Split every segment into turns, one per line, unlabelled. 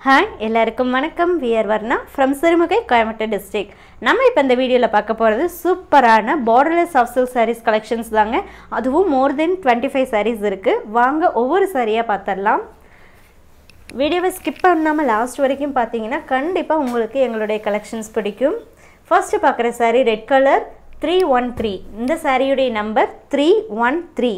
hi எல்லாருக்கும் வணக்கம் we're Varna from Sirumugai Coimbatore district நம்ம இப்போ இந்த வீடியோவில் பார்க்க போகிறது சூப்பரான borderless soft silk saris collections தாங்க அதுவும் more than twenty five saris இருக்குது வாங்க ஒவ்வொரு சாரியாக பார்த்துடலாம் வீடியோவை ஸ்கிப் பண்ணாமல் லாஸ்ட் வரைக்கும் பார்த்தீங்கன்னா கண்டிப்பாக உங்களுக்கு எங்களுடைய கலெக்ஷன்ஸ் பிடிக்கும் ஃபர்ஸ்ட்டு பார்க்குற saree red colour three one three இந்த சாரியுடைய number three one three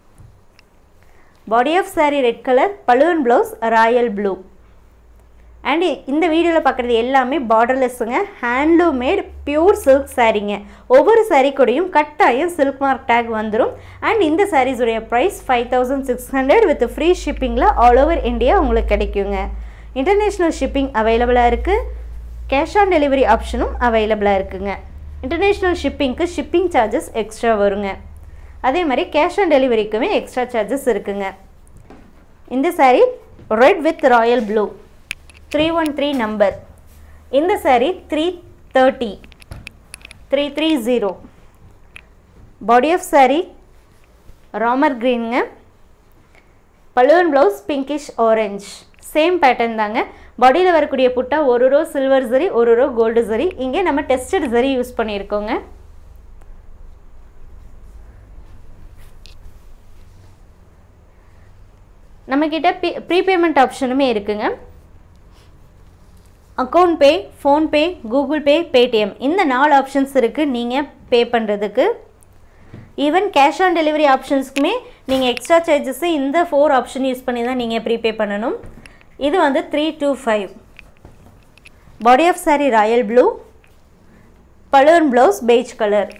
body of saree red colour balloon blouse royal blue and இந்த வீடியோவில் பார்க்குறது எல்லாமே பார்டர்லெஸ்ஸுங்க ஹேண்ட்லூம் மேட் பியூர் சில்க் சாரீங்க ஒவ்வொரு saree கூடயும் கட்டாயம் சில்க் மார்க் டேக் வந்துடும் அண்ட் இந்த சாரீஸுடைய price five thousand six hundred with free ஷிப்பிங்கில் ஆல் ஓவர் இந்தியா உங்களுக்கு கிடைக்குங்க இன்டர்நேஷ்னல் ஷிப்பிங் அவைலபிளாக இருக்குது கேஷ் ஆன் டெலிவரி ஆப்ஷனும் அவைலபிளாக இருக்குங்க இன்டர்நேஷ்னல் ஷிப்பிங்க்கு ஷிப்பிங் சார்ஜஸ் எக்ஸ்ட்ரா வருங்க அதே மாதிரி கேஷ் ஆன் டெலிவரிக்குமே எக்ஸ்ட்ரா சார்ஜஸ் இருக்குங்க இந்த saree red with royal blue three one three number இந்த saree three thirty three three zero body of saree Ramar க்ரீனுங்க balloon blouse pinkish orange same pattern தாங்க பாடியில் வரக்கூடிய புட்டா ஒரு ரோ சில்வர் சரி ஒரு ரோ கோல்டு சரி இங்கே நம்ம டெஸ்டட் சரி யூஸ் பண்ணியிருக்கோங்க நம்மக்கிட்ட பே ப்ரீபேமெண்ட் ஆப்ஷனுமே இருக்குங்க account pay PhonePe Google Pay Paytm இந்த நாலு ஆப்ஷன்ஸ் இருக்குது நீங்கள் பே பண்ணுறதுக்கு ஈவன் கேஷ் ஆன் டெலிவரி ஆப்ஷன்ஸ்க்குமே நீங்கள் எக்ஸ்ட்ரா சார்ஜஸ்ஸு இந்த ஃபோர் ஆப்ஷன் யூஸ் பண்ணி தான் நீங்கள் ப்ரீபே பண்ணணும் இது வந்து three two five body of saree royal blue balloon blouse beige colour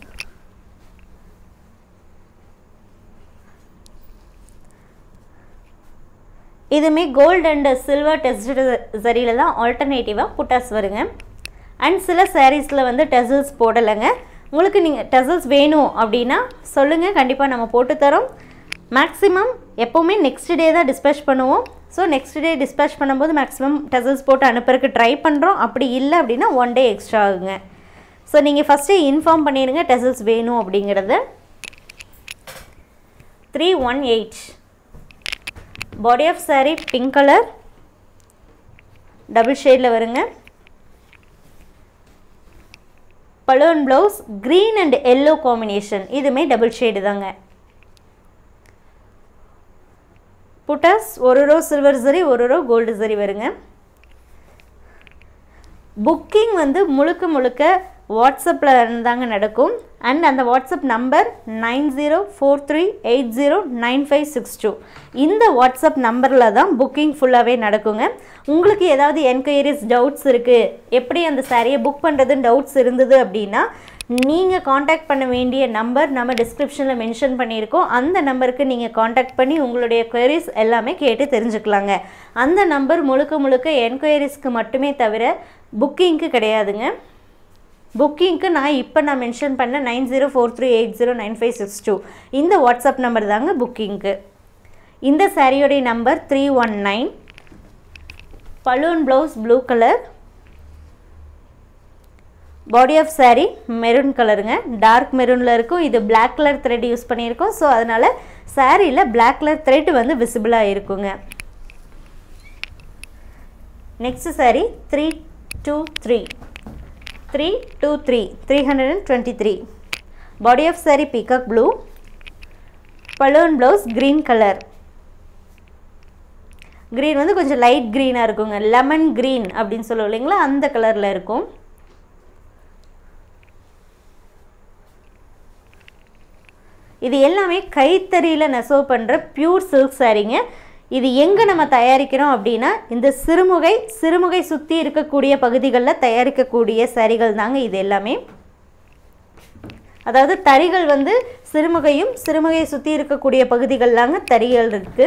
இதுவுமே கோல்டு அண்ட் சில்வர் டெஸ்ட் சரியில் தான் ஆல்டர்னேட்டிவாக புட்டாஸ் வருங்க அண்ட் சில சாரீஸில் வந்து டெசல்ஸ் போடலைங்க உங்களுக்கு நீங்கள் டெசல்ஸ் வேணும் அப்படின்னா சொல்லுங்கள் கண்டிப்பாக நம்ம போட்டு தரோம் மேக்ஸிமம் எப்போவுமே நெக்ஸ்ட் டே தான் டிஸ்பேச் பண்ணுவோம் ஸோ நெக்ஸ்ட் டே டிஸ்பேச் பண்ணும்போது மேக்ஸிமம் டெசல்ஸ் போட்டு அனுப்புறதுக்கு ட்ரை பண்ணுறோம் அப்படி இல்லை அப்படின்னா ஒன் டே எக்ஸ்ட்ரா ஆகுங்க ஸோ நீங்கள் ஃபஸ்ட்டே இன்ஃபார்ம் பண்ணிடுங்க டெசல்ஸ் வேணும் அப்படிங்கிறத three one eight body of saree pink colour double ஷேடில் வருங்க balloon blouse green and yellow combination இதுவுமே டபுள் ஷேடு தாங்க புட்டாஸ் ஒரு ரோ சில்வர் சரி ஒரு ரோ கோல்டு சரி வருங்க புக்கிங் வந்து முழுக்க முழுக்க வாட்ஸ்அப்பில் தாங்க நடக்கும் அண்ட் அந்த WhatsApp number nine zero four three eight zero nine five six two இந்த வாட்ஸ்அப் நம்பரில் தான் புக்கிங் ஃபுல்லாகவே நடக்குங்க உங்களுக்கு ஏதாவது என்கொயரிஸ் டவுட்ஸ் இருக்குது எப்படி அந்த சாரியை புக் பண்ணுறதுன்னு டவுட்ஸ் இருந்தது அப்படின்னா நீங்கள் காண்டாக்ட் பண்ண வேண்டிய நம்பர் நம்ம டிஸ்கிரிப்ஷனில் மென்ஷன் பண்ணியிருக்கோம் அந்த நம்பருக்கு நீங்கள் காண்டாக்ட் பண்ணி உங்களுடைய queries எல்லாமே கேட்டு தெரிஞ்சுக்கலாங்க அந்த நம்பர் முழுக்க முழுக்க என்கொயரிஸ்க்கு மட்டுமே தவிர புக்கிங்க்கு கிடையாதுங்க புக்கிங்க்கு நான் இப்போ நான் மென்ஷன் பண்ண nine zero four three eight zero nine five six two இந்த வாட்ஸ்அப் நம்பர் தாங்க புக்கிங்க்கு இந்த சாரியோடைய number three one nine balloon blouse blue colour body of saree maroon கலருங்க டார்க் மெரூனில் இருக்கும் இது Black கலர் த்ரெட் யூஸ் பண்ணியிருக்கோம் ஸோ அதனால் சாரியில் Black கலர் த்ரெட் வந்து விசிபிளாக இருக்குங்க next saree three two three three two three three hundred and twenty three body of saree peacock blue balloon blouse green colour green வந்து கொஞ்சம் light க்ரீனாக இருக்குங்க lemon green அப்படின்னு சொல்லுவோம் இல்லைங்களா அந்த கலரில் இருக்கும் இது எல்லாமே கைத்தறியில் நெசவு பண்ணுற பியூர் சில்க் சாரீங்க இது எங்கே நம்ம தயாரிக்கிறோம் அப்படின்னா இந்த சிறுமுகை சிறுமுகை சுற்றி இருக்கக்கூடிய பகுதிகளில் தயாரிக்கக்கூடிய சாரிகள் தாங்க இது எல்லாமே அதாவது தறிகள் வந்து சிறுமுகையும் சிறுமுகையை சுற்றி இருக்கக்கூடிய பகுதிகள் தாங்க தறிகள் இருக்குது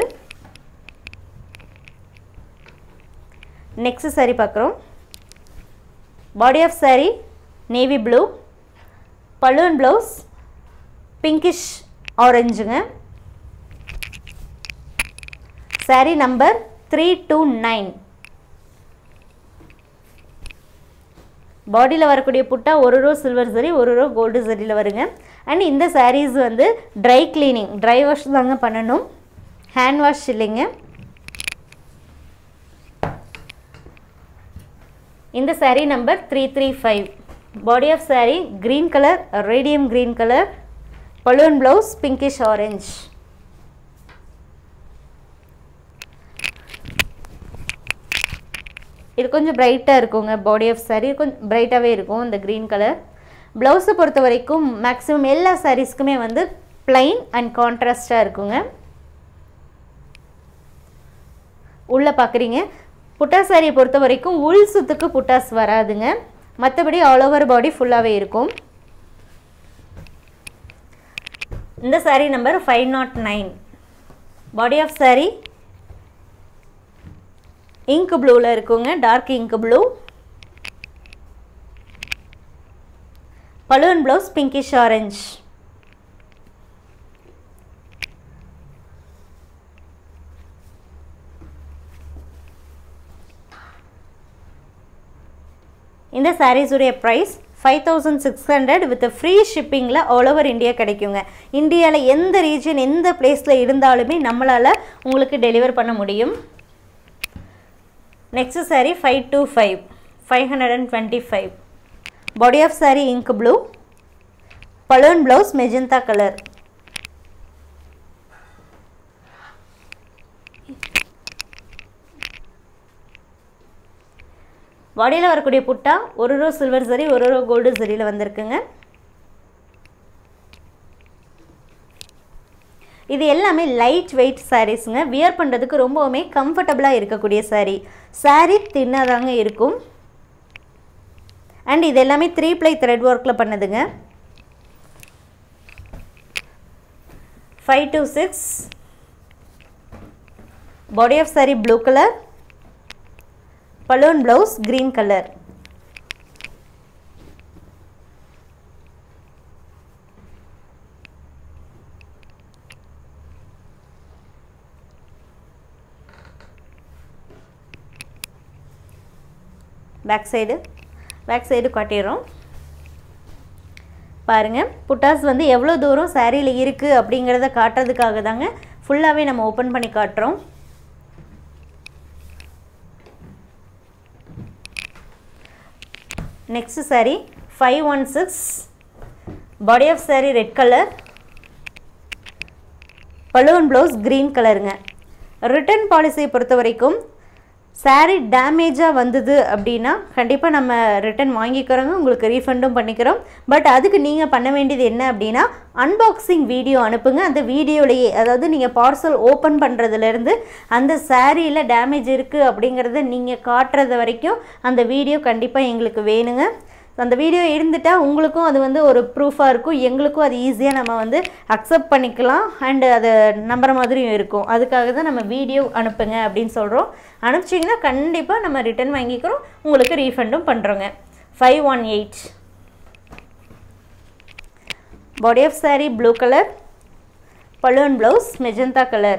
நெக்ஸ்ட் saree பார்க்குறோம் body of saree navy blue balloon blouse pinkish ஆரஞ்சுங்க saree number three two nine பாடியில் வரக்கூடிய புட்டா ஒரு ரோ சில்வர் சரி ஒரு ரோ கோல்டு சரியில் வருங்க அண்ட் இந்த sarees வந்து ட்ரை க்ளீனிங் ட்ரை வாஷ் தாங்க பண்ணணும் ஹேண்ட் வாஷ் இல்லைங்க இந்த saree number three three five body of saree green colour radium green colour balloon blouse pinkish orange இது கொஞ்சம் பிரைட்டாக இருக்குங்க பாடி ஆஃப் saree கொஞ்சம் பிரைட்டாகவே இருக்கும் இந்த க்ரீன் கலர் ப்ளவுஸை பொறுத்த வரைக்கும் மேக்ஸிமம் எல்லா சாரீஸ்க்குமே வந்து plain அண்ட் கான்ட்ராஸ்டாக இருக்குங்க உள்ளே பார்க்குறீங்க புட்டா சாரியை பொறுத்த வரைக்கும் உள் சுத்துக்கு புட்டாஸ் வராதுங்க மற்றபடி ஆல் ஓவர் பாடி ஃபுல்லாகவே இருக்கும் இந்த saree number five nought nine body of saree ink ப்ளூவில் இருக்குங்க dark ink blue balloon blouse pinkish orange இந்த சாரீஸுடைய price five thousand six hundred with free ஷிப்பிங்கில் ஆல் ஓவர் இந்தியா கிடைக்குங்க இந்தியாவில் எந்த ரீஜன் எந்த பிளேஸில் இருந்தாலுமே நம்மளால் உங்களுக்கு டெலிவர் பண்ண முடியும் next saree five two five five hundred and twenty five body of saree ink blue balloon blouse magenta colour பாடியில் வரக்கூடிய புட்டா ஒரு ரோ சில்வர் சரி ஒரு ரோ கோல்டு சரியில் வந்திருக்குங்க இது எல்லாமே லைட் வெயிட் சாரீஸுங்க வியர் பண்ணுறதுக்கு ரொம்பவுமே கம்ஃபர்டபுளாக இருக்கக்கூடிய சாரீ சாரீ தின்னாதாங்க இருக்கும் அண்ட் இது எல்லாமே த்ரீ ப்ளை த்ரெட் ஒர்க்கில் பண்ணதுங்க five two six body of saree blue colour balloon blouse green colour back side back side காட்டிடுறோம் பாருங்கள் புட்டாஸ் வந்து எவ்வளோ தூரம் சாரியில் இருக்குது அப்படிங்கிறத காட்டுறதுக்காக தாங்க ஃபுல்லாகவே நம்ம ஓப்பன் பண்ணி காட்டுறோம் next saree five one six body of saree red colour balloon blouse green கலருங்க ரிட்டர்ன் பாலிசியை பொறுத்த வரைக்கும் சாரீ டேமேஜாக வந்தது அப்படின்னா கண்டிப்பாக நம்ம ரிட்டன் வாங்கிக்கிறோங்க உங்களுக்கு ரீஃபண்டும் பண்ணிக்கிறோம் பட் அதுக்கு நீங்கள் பண்ண வேண்டியது என்ன அப்படின்னா அன்பாக்சிங் வீடியோ அனுப்புங்க அந்த வீடியோலையே அதாவது நீங்கள் பார்சல் ஓப்பன் பண்ணுறதுலேருந்து அந்த சாரியில் டேமேஜ் இருக்குது அப்படிங்கிறத நீங்கள் காட்டுறது வரைக்கும் அந்த வீடியோ கண்டிப்பாக எங்களுக்கு வேணுங்க அந்த வீடியோ இருந்துட்டால் உங்களுக்கும் அது வந்து ஒரு ப்ரூஃபாக இருக்கும் எங்களுக்கும் அது ஈஸியாக நம்ம வந்து அக்செப்ட் பண்ணிக்கலாம் அண்டு அதை நம்புற மாதிரியும் இருக்கும் அதுக்காக தான் நம்ம வீடியோ அனுப்புங்க அப்படின்னு சொல்கிறோம் அனுப்பிச்சிங்கன்னா கண்டிப்பாக நம்ம ரிட்டர்ன் வாங்கிக்கிறோம் உங்களுக்கு ரீஃபண்டும் பண்ணுறோங்க five one eight body of saree blue colour balloon blouse magenta colour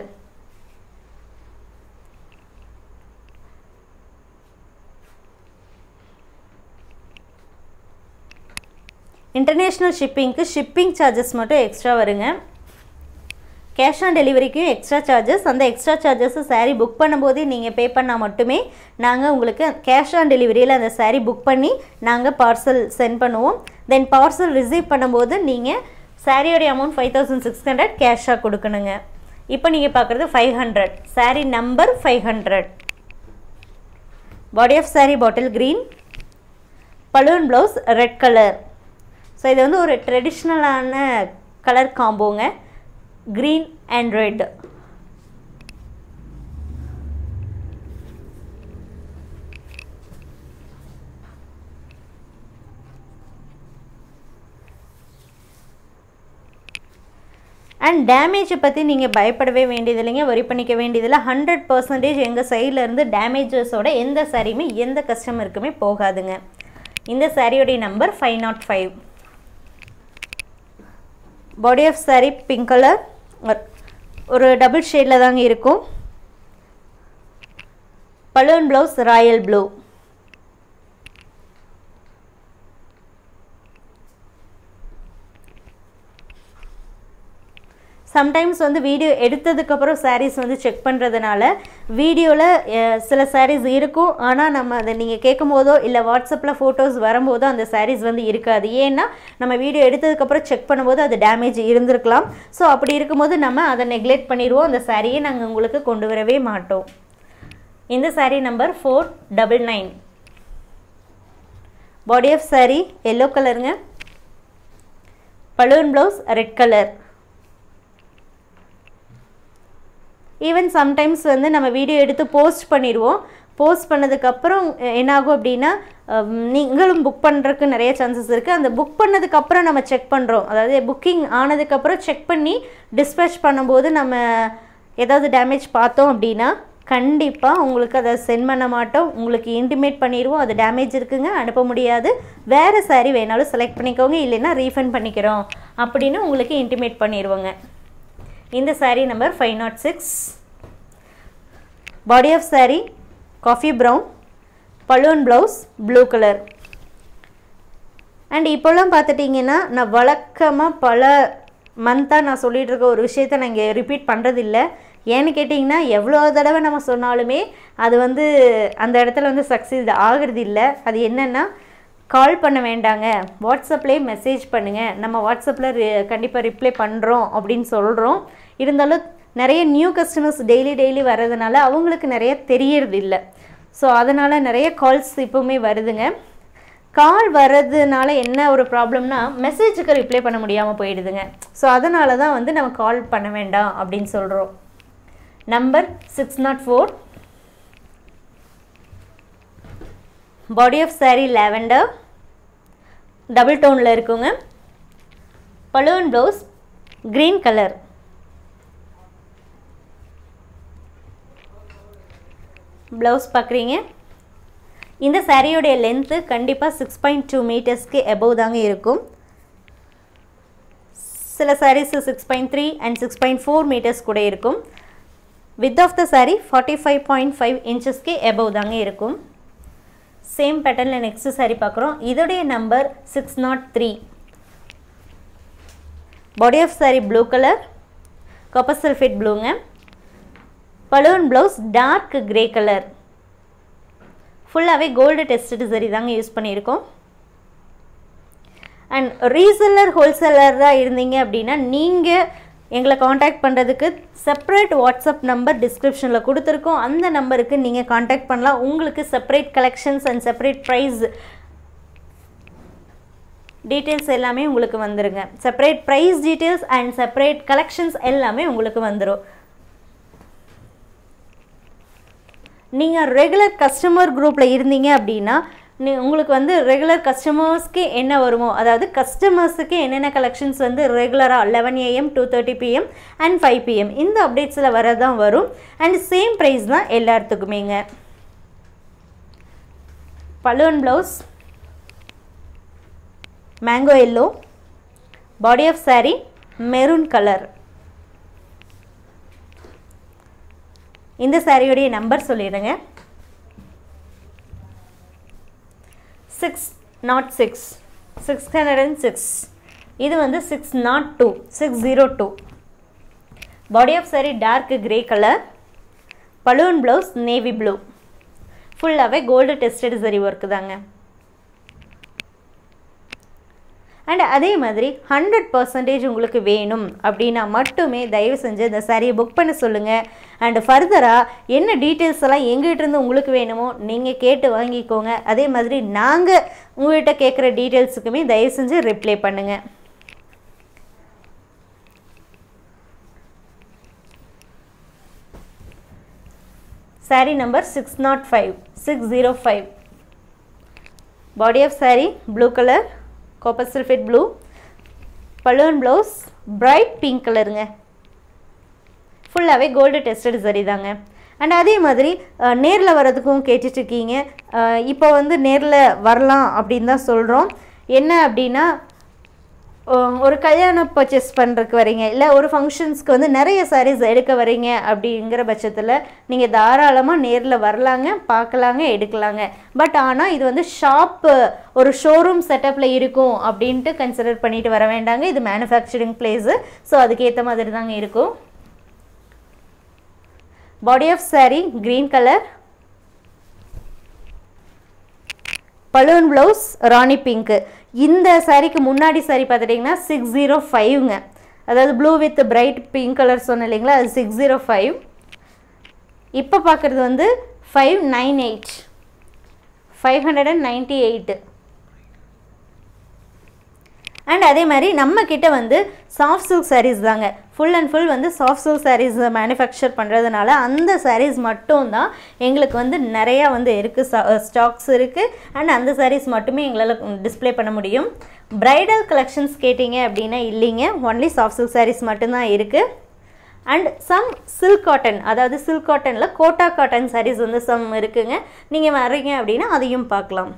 international ஷிப்பிங்க்கு ஷிப்பிங் சார்ஜஸ் மட்டும் எக்ஸ்ட்ரா வருங்க கேஷ் ஆன் டெலிவரிக்கும் எக்ஸ்ட்ரா சார்ஜஸ் அந்த எக்ஸ்ட்ரா சார்ஜஸ் சாரீ புக் பண்ணும்போதே நீங்கள் பே பண்ணால் மட்டுமே நாங்கள் உங்களுக்கு கேஷ் ஆன் டெலிவரியில் அந்த சாரீ புக் பண்ணி நாங்கள் பார்சல் சென்ட் பண்ணுவோம் தென் பார்சல் ரிசீவ் பண்ணும்போது நீங்கள் சாரியோடைய amount five thousand six hundred கேஷாக கொடுக்கணுங்க இப்போ நீங்கள் பார்க்குறது five hundred saree number five hundred body of saree bottle green balloon blouse red colour so இது வந்து ஒரு ட்ரெடிஷ்னலான கலர் காம்போங்க க்ரீன் அண்ட் ரெட் அண்ட் டேமேஜை பற்றி நீங்கள் பயப்படவே வேண்டியதில்லைங்க வரி பண்ணிக்க வேண்டியதில்லை ஹண்ட்ரட் பர்சன்டேஜ் எங்கள் சைட்லேருந்து டேமேஜஸோட எந்த சாரியுமே எந்த கஸ்டமருக்குமே போகாதுங்க இந்த சாரியோடைய number five nought five body of saree pink colour ஒரு டபுள் ஷேடில் தாங்க இருக்கும் balloon blouse royal blue sometimes வந்து வீடியோ எடுத்ததுக்கப்புறம் சாரீஸ் வந்து செக் பண்ணுறதுனால வீடியோவில் சில சாரீஸ் இருக்கும் ஆனால் நம்ம அதை நீங்கள் கேட்கும் போதோ இல்லை வாட்ஸ்அப்பில் ஃபோட்டோஸ் வரும்போதோ அந்த சாரீஸ் வந்து இருக்காது ஏன்னா நம்ம வீடியோ எடுத்ததுக்கப்புறம் செக் பண்ணும்போது அது டேமேஜ் இருந்திருக்கலாம் ஸோ அப்படி இருக்கும்போது நம்ம அதை நெக்லெக்ட் பண்ணிடுவோம் அந்த சாரியை நாங்கள் உங்களுக்கு கொண்டு வரவே மாட்டோம் இந்த saree number four double nine body of saree yellow கலருங்க balloon blouse red colour even sometimes வந்து நம்ம வீடியோ எடுத்து போஸ்ட் பண்ணிடுவோம் போஸ்ட் பண்ணதுக்கப்புறம் என்னாகும் அப்படின்னா நீங்களும் புக் பண்ணுறதுக்கு நிறைய சான்சஸ் இருக்குது அந்த புக் பண்ணதுக்கப்புறம் நம்ம செக் பண்ணுறோம் அதாவது புக்கிங் ஆனதுக்கப்புறம் செக் பண்ணி டிஸ்பேச் பண்ணும்போது நம்ம ஏதாவது டேமேஜ் பார்த்தோம் அப்படின்னா கண்டிப்பாக உங்களுக்கு அதை சென்ட் பண்ண மாட்டோம் உங்களுக்கு இன்டிமேட் பண்ணிடுவோம் அது டேமேஜ் இருக்குங்க அனுப்ப முடியாது வேறு சாரீ வேணாலும் செலக்ட் பண்ணிக்கோங்க இல்லைன்னா ரீஃபண்ட் பண்ணிக்கிறோம் அப்படின்னு உங்களுக்கு இன்டிமேட் பண்ணிடுவோங்க இந்த saree number five nought six body of saree coffee brown balloon blouse blue colour and இப்போல்லாம் பார்த்துட்டிங்கன்னா நான் வழக்கமாக பல மந்த்தாக நான் சொல்லிகிட்டு இருக்க ஒரு விஷயத்த நான் இங்கே ரிப்பீட் பண்ணுறதில்ல ஏன்னு கேட்டிங்கன்னா எவ்வளோ தடவை நம்ம சொன்னாலுமே அது வந்து அந்த இடத்துல வந்து சக்சீட் ஆகிறது இல்லை அது என்னென்னா கால் பண்ண வேண்டாங்க வாட்ஸ்அப்லேயே மெசேஜ் பண்ணுங்கள் நம்ம வாட்ஸ்அப்பில் கண்டிப்பாக ரிப்ளை பண்ணுறோம் அப்படின்னு சொல்கிறோம் இருந்தாலும் நிறைய நியூ கஸ்டமர்ஸ் டெய்லி டெய்லி வர்றதுனால அவங்களுக்கு நிறைய தெரியறது இல்லை ஸோ அதனால் நிறைய கால்ஸ் இப்போவுமே வருதுங்க கால் வர்றதுனால என்ன ஒரு ப்ராப்ளம்னா மெசேஜுக்கு ரிப்ளை பண்ண முடியாமல் போயிடுதுங்க ஸோ அதனால தான் வந்து நம்ம கால் பண்ண வேண்டாம் அப்படின்னு சொல்கிறோம் number six nought four body of saree lavender double டோனில் இருக்குங்க balloon blouse green colour blouse பார்க்குறீங்க இந்த சாரியோடைய லென்த்து கண்டிப்பாக சிக்ஸ் பாயிண்ட் டூ மீட்டர்ஸ்க்கு எபவ் தாங்க இருக்கும் சில sarees six point three and six point four metres கூட இருக்கும் width of the saree forty five point five இன்ச்சஸ்க்கு எபவ் தாங்க இருக்கும் சேம் பேட்டர்னில் நெக்ஸ்ட் சாரீ பார்க்குறோம் இதோடைய number six nought three body of saree blue colour copper sulphate ப்ளூங்க balloon blouse dark grey colour ஃபுல்லாகவே கோல்டு டெஸ்டட் சரி தாங்க யூஸ் பண்ணியிருக்கோம் அண்ட் ரீசெல்லர் ஹோல்சேலராக இருந்தீங்க அப்படின்னா நீங்கள் எங்களை காண்டாக்ட் பண்ணுறதுக்கு செப்பரேட் வாட்ஸ்அப் நம்பர் டிஸ்கிரிப்ஷனில் கொடுத்துருக்கோம் அந்த நம்பருக்கு நீங்கள் காண்டாக்ட் பண்ணலாம் உங்களுக்கு separate collections and separate price details எல்லாமே உங்களுக்கு வந்துருங்க separate price details and separate collections எல்லாமே உங்களுக்கு வந்துடும் நீங்கள் ரெகுலர் கஸ்டமர் குரூப்பில் இருந்தீங்க அப்படின்னா நீ உங்களுக்கு வந்து ரெகுலர் கஸ்டமர்ஸ்க்கு என்ன வருமோ அதாவது கஸ்டமர்ஸுக்கு என்னென்ன கலெக்ஷன்ஸ் வந்து ரெகுலராக eleven AM two thirty PM and five PM இந்த அப்டேட்ஸில் வரதான் வரும் அண்ட் சேம் ப்ரைஸ் தான் எல்லாத்துக்குமேங்க balloon blouse mango yellow body of saree maroon colour இந்த சாரியுடைய நம்பர் சொல்லிடுங்க six nought six six hundred and six இது வந்து six nought two six zero two body of saree dark grey colour balloon blouse navy blue ஃபுல்லாகவே gold tested zari work தாங்க and அதே மாதிரி hundred percentage உங்களுக்கு வேணும் அப்படின்னா மட்டுமே தயவு செஞ்சு இந்த சாரியை புக் பண்ண சொல்லுங்கள் அண்ட் ஃபர்தராக என்ன டீட்டெயில்ஸ் எல்லாம் எங்ககிட்ட இருந்து உங்களுக்கு வேணுமோ நீங்கள் கேட்டு வாங்கிக்கோங்க அதே மாதிரி நாங்கள் உங்கள்கிட்ட கேட்குற டீட்டெயில்ஸுக்குமே தயவு செஞ்சு ரிப்ளை பண்ணுங்கள் saree number six nought five six zero five body of saree blue colour copper sulphate blue balloon blouse bright pink கலருங்க ஃபுல்லாகவே கோல்டு டெஸ்டட் சரி தாங்க அண்ட் அதே மாதிரி நேரில் வர்றதுக்கும் கேட்டுட்ருக்கீங்க இப்போ வந்து நேரில் வரலாம் அப்படின்னு தான் சொல்கிறோம் என்ன அப்படின்னா ஒ- ஒரு கல்யாணம் பர்ச்சேஸ் பண்ணுறதுக்கு வரீங்க இல்லை ஒரு ஃபங்க்ஷன்ஸ்க்கு வந்து நிறைய sarees எடுக்க வரீங்க அப்படிங்கிற பட்சத்தில் நீங்கள் தாராளமாக நேரில் வரலாங்க பார்க்கலாங்க எடுக்கலாங்க பட் ஆனால் இது வந்து ஷாப்பு ஒரு ஷோரூம் செட்டப்பில் இருக்கும் அப்படின்ட்டு கன்சிடர் பண்ணிட்டு வர வேண்டாங்க இது மேனுஃபேக்சரிங் பிளேஸு ஸோ அதுக்கேற்ற மாதிரி தாங்க இருக்கும் body of saree green colour balloon blouse ராணி பிங்க்கு இந்த சாரீக்கு முன்னாடி சாரி பார்த்துட்டிங்கன்னா சிக்ஸ் ஜீரோ ஃபைவ்ங்க அதாவது blue with bright pink colour சொன்னேன் இல்லைங்களா அது சிக்ஸ் ஜீரோ ஃபைவ் இப்போ பார்க்குறது வந்து five nine eight five hundred and ninety eight and அதே மாதிரி நம்ம கிட்ட வந்து சாஃப்ட் சில்க் sarees தாங்க ஃபுல் அண்ட் ஃபுல் வந்து சாஃப்ட் சில்க் sarees மேனுஃபேக்சர் பண்ணுறதுனால அந்த sarees மட்டும் தான் எங்களுக்கு வந்து நிறையா வந்து இருக்குது ஸ்டாக்ஸ் இருக்குது அண்ட் அந்த sarees மட்டுமே எங்களால் டிஸ்ப்ளே பண்ண முடியும் பிரைடல் கலெக்ஷன்ஸ் கேட்டிங்க அப்படின்னா இல்லைங்க ஒன்லி சாஃப்ட் சில்க் sarees மட்டும்தான் இருக்குது அண்ட் சம் சில்க் காட்டன் அதாவது சில்க் காட்டனில் கோட்டா காட்டன் sarees வந்து சம் இருக்குங்க நீங்கள் வர்றீங்க அப்படின்னா அதையும் பார்க்கலாம்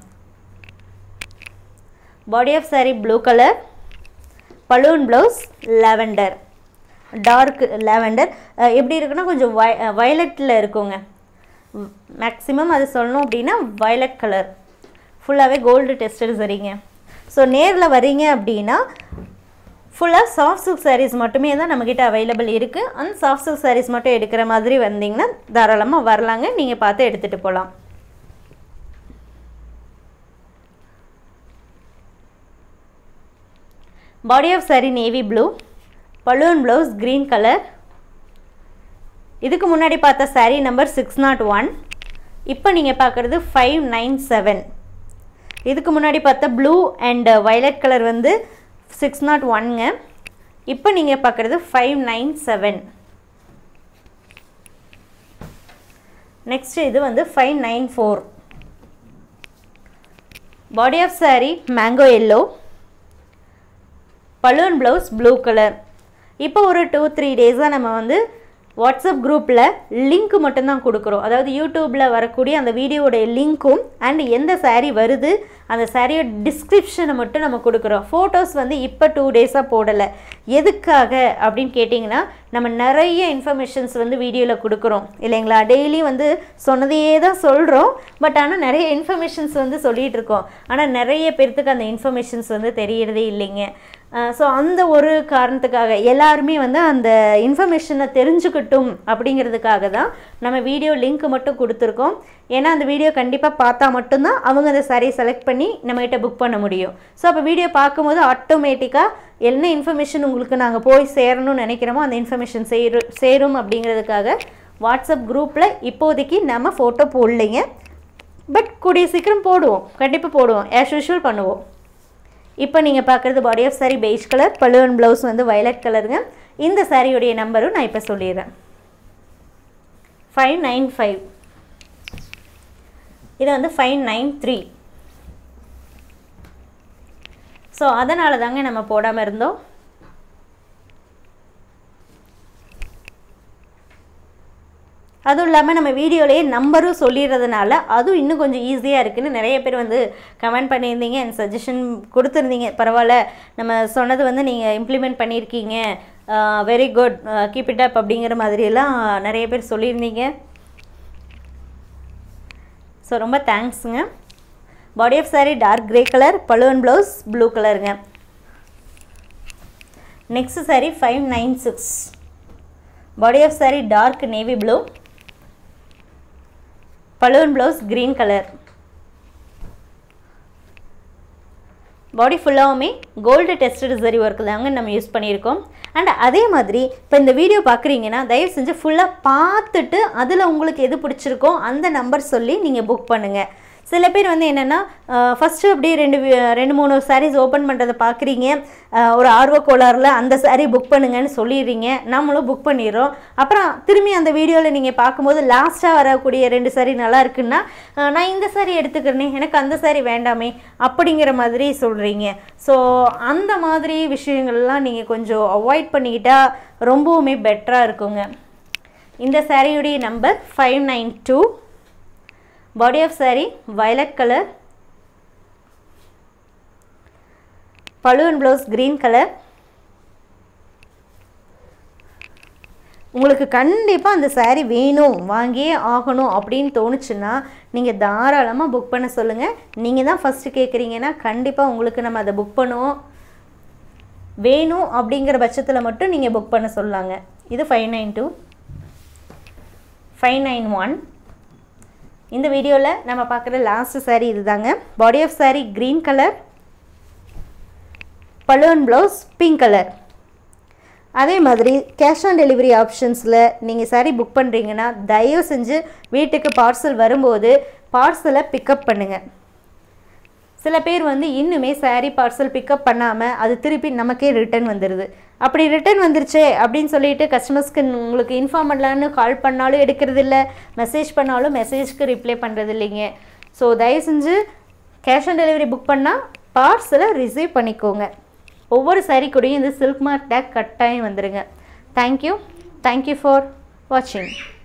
body of saree blue colour balloon blouse lavender dark lavender எப்படி இருக்குன்னா கொஞ்சம் வய வயலட்டில் இருக்குங்க மேக்ஸிமம் அது சொல்லணும் அப்படின்னா வயலட் கலர் ஃபுல்லாகவே கோல்டு டெஸ்டட் சரிங்க ஸோ நேரில் வரீங்க அப்படின்னா ஃபுல்லாக சாஃப்ட் சில்க் sarees மட்டுமே தான் நம்மக்கிட்ட அவைலபிள் இருக்குது அந்த சாஃப்ட் சில்க் sarees மட்டும் எடுக்கிற மாதிரி வந்தீங்கன்னா தாராளமாக வரலாங்க நீங்கள் பார்த்து எடுத்துகிட்டு போகலாம் body of saree navy blue balloon blouse green colour இதுக்கு முன்னாடி பார்த்த saree number six nought one இப்போ நீங்கள் பார்க்குறது ஃபைவ் நைன் செவன் இதுக்கு முன்னாடி பார்த்த ப்ளூ அண்ட் வயலட் கலர் வந்து சிக்ஸ் நாட் ஒன்ங்க இப்போ நீங்கள் பார்க்குறது ஃபைவ் நைன் செவன் நெக்ஸ்ட் இது வந்து five nine four body of saree mango yellow balloon blouse blue colour இப்போ ஒரு டூ த்ரீ டேஸாக நம்ம வந்து வாட்ஸ்அப் குரூப்பில் லிங்க் மட்டும்தான் கொடுக்குறோம் அதாவது யூடியூப்பில் வரக்கூடிய அந்த வீடியோடைய லிங்க்கும் அண்ட் எந்த saree வருது அந்த சாரியோட டிஸ்கிரிப்ஷனை மட்டும் நம்ம கொடுக்குறோம் ஃபோட்டோஸ் வந்து இப்போ டூ டேஸாக போடலை எதுக்காக அப்படின்னு கேட்டிங்கன்னா நம்ம நிறைய இன்ஃபர்மேஷன்ஸ் வந்து வீடியோவில் கொடுக்குறோம் இல்லைங்களா டெய்லி வந்து சொன்னதையே தான் சொல்கிறோம் பட் ஆனால் நிறைய இன்ஃபர்மேஷன்ஸ் வந்து சொல்லிகிட்டு இருக்கோம் ஆனால் நிறைய பேர்த்துக்கு அந்த இன்ஃபர்மேஷன்ஸ் வந்து தெரியறதே இல்லைங்க ஸோ அந்த ஒரு காரணத்துக்காக எல்லாருமே வந்து அந்த இன்ஃபர்மேஷனை தெரிஞ்சுக்கட்டும் அப்படிங்கிறதுக்காக தான் நம்ம வீடியோ லிங்க் மட்டும் கொடுத்துருக்கோம் ஏன்னா அந்த வீடியோ கண்டிப்பாக பார்த்தா மட்டும்தான் அவங்க அந்த saree செலக்ட் பண்ணி நம்மகிட்ட புக் பண்ண முடியும் ஸோ அப்போ வீடியோ பார்க்கும்போது ஆட்டோமேட்டிக்காக என்ன இன்ஃபர்மேஷன் உங்களுக்கு நாங்கள் போய் சேரணும்னு நினைக்கிறோமோ அந்த இன்ஃபர்மேஷன் சேரு சேரும் அப்படிங்கிறதுக்காக வாட்ஸ்அப் குரூப்பில் இப்போதைக்கு நம்ம ஃபோட்டோ போடலைங்க பட் கூடிய சீக்கிரம் போடுவோம் கண்டிப்பாக போடுவோம் ஆஸ் யூஷுவல் பண்ணுவோம் இப்போ நீங்கள் பார்க்குறது body of saree beige colour பல்லுவன் ப்ளவுஸ் வந்து வயலட் கலருங்க இந்த சாரியுடைய நம்பரும் நான் இப்போ சொல்லிடுறேன் ஃபைவ் நைன் ஃபைவ் இது வந்து ஃபைவ் நைன் த்ரீ ஸோ அதனால தாங்க நம்ம போடாமல் இருந்தோம் அதுவும் இல்லாமல் நம்ம வீடியோலேயே நம்பரும் சொல்லிடுறதுனால அதுவும் இன்னும் கொஞ்சம் ஈஸியாக இருக்குன்னு நிறைய பேர் வந்து கமெண்ட் பண்ணியிருந்தீங்க அண்ட் சஜஷன் கொடுத்துருந்தீங்க பரவாயில்ல நம்ம சொன்னது வந்து நீங்கள் இம்ப்ளிமெண்ட் பண்ணியிருக்கீங்க very good keep it up அப்படிங்கிற மாதிரியெல்லாம் நிறைய பேர் சொல்லியிருந்தீங்க ஸோ ரொம்ப தேங்க்ஸுங்க body of saree dark grey colour balloon blouse blue கலருங்க next saree five nine six body of saree dark navy blue balloon blouse green colour body ஃபுல்லாகவுமே gold tested zari work தாங்க நம்ம யூஸ் பண்ணியிருக்கோம் அண்ட் அதே மாதிரி இப்போ இந்த வீடியோ பார்க்குறீங்கன்னா தயவு செஞ்சு ஃபுல்லாக பார்த்துட்டு அதில் உங்களுக்கு எது பிடிச்சிருக்கோ அந்த நம்பர் சொல்லி நீங்கள் புக் பண்ணுங்கள் சில பேர் வந்து என்னென்னா ஃபஸ்ட்டு அப்படியே ரெண்டு வி- ரெண்டு மூணு sarees ஓப்பன் பண்ணுறதை பார்க்குறீங்க ஒரு ஆர்வ கோளாறுல அந்த saree புக் பண்ணுங்கன்னு சொல்லிடுறீங்க நம்மளும் புக் பண்ணிடுறோம் அப்புறம் திரும்பி அந்த வீடியோவில் நீங்கள் பார்க்கும்போது லாஸ்ட்டாக வரக்கூடிய ரெண்டு saree நல்லா இருக்குன்னா அஹ், நான் இந்த saree எடுத்துக்கிறேனே எனக்கு அந்த saree வேண்டாமே அப்படிங்கிற மாதிரி சொல்கிறீங்க ஸோ அந்த மாதிரி விஷயங்கள்லாம் நீங்கள் கொஞ்சம் அவாய்ட் பண்ணிக்கிட்டா ரொம்பவுமே பெட்டராக இருக்குங்க இந்த சாரியுடைய number five nine two body of saree violet கலர் பலூன் ப்ளவுஸ் க்ரீன் கலர் உங்களுக்கு கண்டிப்பாக அந்த saree வேணும் வாங்கியே ஆகணும் அப்படின்னு தோணுச்சுன்னா நீங்கள் தாராளமாக புக் பண்ண சொல்லுங்கள் நீங்கள் தான் ஃபஸ்ட்டு கேட்குறீங்கன்னா கண்டிப்பாக உங்களுக்கு நம்ம அதை புக் பண்ணுவோம் வேணும் அப்படிங்கிற பட்சத்தில் மட்டும் நீங்கள் புக் பண்ண சொல்லாங்க இது five nine two five nine one இந்த வீடியோவில் நம்ம பார்க்குற லாஸ்ட் saree இதுதாங்க body of saree green colour balloon blouse pink colour அதே மாதிரி கேஷ் ஆன் டெலிவரி ஆப்ஷன்ஸில் நீங்கள் saree புக் பண்ணுறீங்கன்னா தயவு செஞ்சு வீட்டுக்கு பார்சல் வரும்போது பார்சலை பிக்கப் பண்ணுங்கள் சில பேர் வந்து இன்னுமே saree பார்சல் பிக்கப் பண்ணாமல் அது திருப்பி நமக்கே ரிட்டர்ன் வந்துடுது அப்படி ரிட்டர்ன் வந்துருச்சே அப்படின்னு சொல்லிட்டு கஸ்டமர்ஸ்க்கு உங்களுக்கு இன்ஃபார்ம் பண்ணலான்னு கால் பண்ணாலும் எடுக்கிறது இல்லை மெசேஜ் பண்ணாலும் மெசேஜ்க்கு ரிப்ளை பண்ணுறது இல்லைங்க ஸோ தயவு செஞ்சு கேஷ் ஆன் டெலிவரி புக் பண்ணால் பார்சலை ரிசீவ் பண்ணிக்கோங்க ஒவ்வொரு saree கூடயும் இந்த சில்க் மார்க் டேக் கட்டாயம் வந்துடுங்க தேங்க்யூ தேங்க்யூ ஃபார் வாட்சிங்